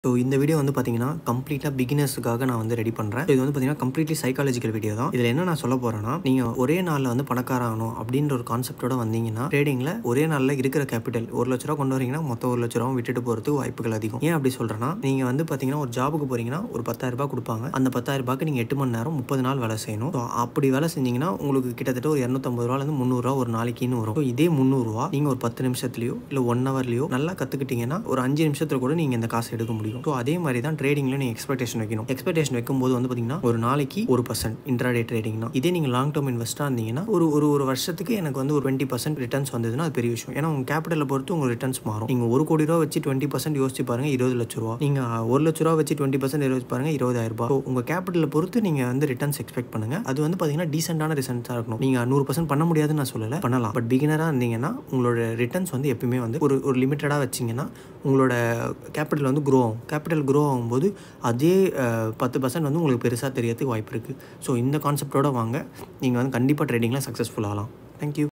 so இந்த video வந்து பார்த்தீங்கன்னா கம்ப்ளீட்டாக பிகினர்ஸுக்காக நான் வந்து ரெடி பண்ணுறேன் இது வந்து பார்த்தீங்கன்னா கம்ப்ளீட்லி சைக்காலஜிக்கல் வீடியோ தான் இதில் என்ன நான் சொல்ல போகிறேன்னா நீங்கள் ஒரே நாளில் வந்து பணக்கார ஆகணும் அப்படின்ற ஒரு கான்செப்டோட வந்தீங்கன்னா ட்ரேடிங்கில் ஒரே நாளில் இருக்கிற கேபிட்டல் ஒரு லட்ச ரூபா கொண்டு வரீங்கன்னா மொத்தம் ஒரு லட்ச ரூபா விட்டுட்டு போகிறதுக்கு வாய்ப்புகள் அதிகம் ஏன் அப்படி சொல்கிறேன்னா நீங்கள் வந்து பார்த்தீங்கன்னா ஒரு ஜாபுக்கு போகிறீங்கன்னா ஒரு பத்தாயிரம் ரூபாய் கொடுப்பாங்க அந்த பத்தாயிரம் ரூபாய்க்கு நீங்கள் எட்டு மணி நேரம் முப்பது நாள் வேலை செய்யணும் ஸோ அப்படி வேலை செஞ்சீங்கன்னா உங்களுக்கு கிட்டத்தட்ட ஒரு இரநூத்தம்பது ரூபாலேருந்து முந்நூறுரூவா ஒரு நாளைக்குன்னு வரும் ஸோ இதே முந்நூறுரூவா நீங்கள் ஒரு பத்து நிமிஷத்துலையோ இல்லை ஒன் ஹவர்லையோ நல்லா கற்றுக்கிட்டீங்கன்னா ஒரு அஞ்சு நிமிஷத்தில் கூட நீங்கள் இந்த காசை எடுக்க முடியும் ஸோ அதே மாதிரி தான் ட்ரேடிங்கில் நீங்கள் எக்ஸ்பெக்டேஷன் வைக்கணும் எக்ஸ்பெக்டேஷன் வைக்கும்போது வந்து பார்த்தீங்கன்னா ஒரு நாளைக்கு ஒரு பர்சன்ட் இன்ட்ராடே ட்ரேடிங்னா இதே நீங்கள் லாங் டேர்ம் இன்வெஸ்ட்டாக இருந்தீங்கன்னா ஒரு ஒரு ஒரு வருஷத்துக்கு எனக்கு வந்து ஒரு டுவெண்ட்டி பர்சன்ட் ரிட்டர்ன்ஸ் வந்ததுன்னா அது பெரிய விஷயம் ஏன்னா உங்கள் கேபிட்டலை பொறுத்து உங்கள் ரிட்டர்ன்ஸ் மாறும் நீங்கள் ஒரு கோடி ரூபா வச்சு டுவெண்ட்டி பர்சன்ட் யோசிச்சு பாருங்க இருபது லட்ச ரூபா நீங்கள் ஒரு லட்ச ரூபா வச்சு டுவெண்ட்டி பர்சன்ட் யோசிச்சு பாருங்க இருபதாயிரம் ரூபாய் So, உங்கள் கேபிட்டலை பொறுத்து நீங்கள் வந்து ரிட்டர்ன்ஸ் எக்ஸ்பெக்ட் பண்ணுங்க அது வந்து பார்த்தீங்கன்னா டீசெண்டான ரிசல்ட்ஸாக இருக்கணும் நீங்கள் நூறு பர்சன்ட் பண்ண முடியாதுன்னு நான் சொல்லலை பண்ணலாம் பட் பிகினராக இருந்தீங்கன்னா உங்களோட ரிட்டர்ன்ஸ் வந்து எப்பயுமே வந்து ஒரு ஒரு லிமிட்டடாக வச்சிங்கன்னா உங்களோட கேபிட்டல் வந்து க்ரோ ஆகும் கேபிட்டல் க்ரோ ஆகும்போது அதே அஹ், பத்து பர்சன்ட் வந்து உங்களுக்கு பெருசாக தெரியறதுக்கு வாய்ப்பு இருக்குது ஸோ இந்த கான்செப்டோட வாங்க நீங்கள் வந்து கண்டிப்பாக ட்ரேடிங்கில் சக்ஸஸ்ஃபுல் ஆகலாம் தேங்க்யூ